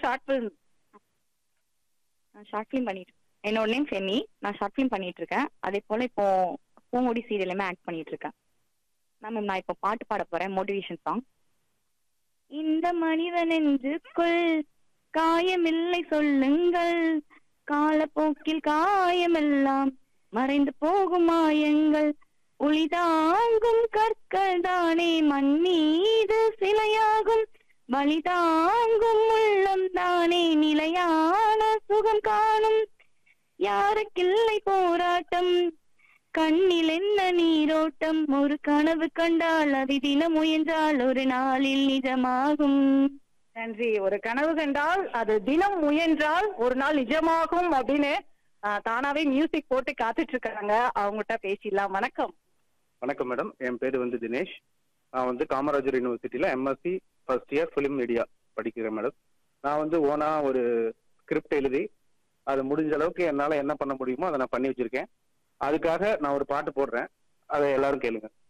short film நான் short film பண்ணிட்டு என்னோட நேம் ஃபெமி நான் ஷார்ட் ஃபிலிம் பண்ணிட்டு இருக்கேன் அதே போல இப்போ பூங்கொடி சீரியலுமே ஆக்ட் பண்ணிட்டு இருக்கேன் மேம் நான் இப்போ பாட்டு பாட போறேன் மோட்டிவேஷன் சாங் இந்த மனிதன் நெஞ்சுக்குள் காயமில்லை சொல்லுங்கள் காலப்போக்கில் காயமெல்லாம் மறைந்து போகும் மாயங்கள் ஒளிதாங்கும் கற்கள் தானே மண் மீது சிலையாகும் வலிதாங்கும் உள்ளம் தானே நிலையான சுகம் காணும் யாருக்கில்லை போராட்டம் கண்ணில் என்ன நீரோட்டம் ஒரு கனவு கண்டால் அதை தினம் முயன்றால் ஒரு நாளில் நிஜமாகும் நன்றி ஒரு கனவு கண்டால் அது தினம் முயன்றால் ஒரு நாள் நிஜமாகும் அப்படின்னு ஆஹ், தானாவே மியூசிக் போட்டு காத்துட்டு இருக்காங்க அவங்ககிட்ட பேசிடலாம் வணக்கம் வணக்கம் மேடம் என் பேர் வந்து தினேஷ் நான் வந்து காமராஜர் யூனிவர்சிட்டியில் MSc first year film media படிக்கிறேன் மேடம் நான் வந்து ஓனா ஒரு ஸ்கிரிப்ட் எழுதி அது முடிஞ்ச அளவுக்கு என்னால் என்ன பண்ண முடியுமோ அதை நான் பண்ணி வச்சிருக்கேன் அதுக்காக நான் ஒரு பாட்டு போடுறேன் அதை எல்லாரும் கேளுங்க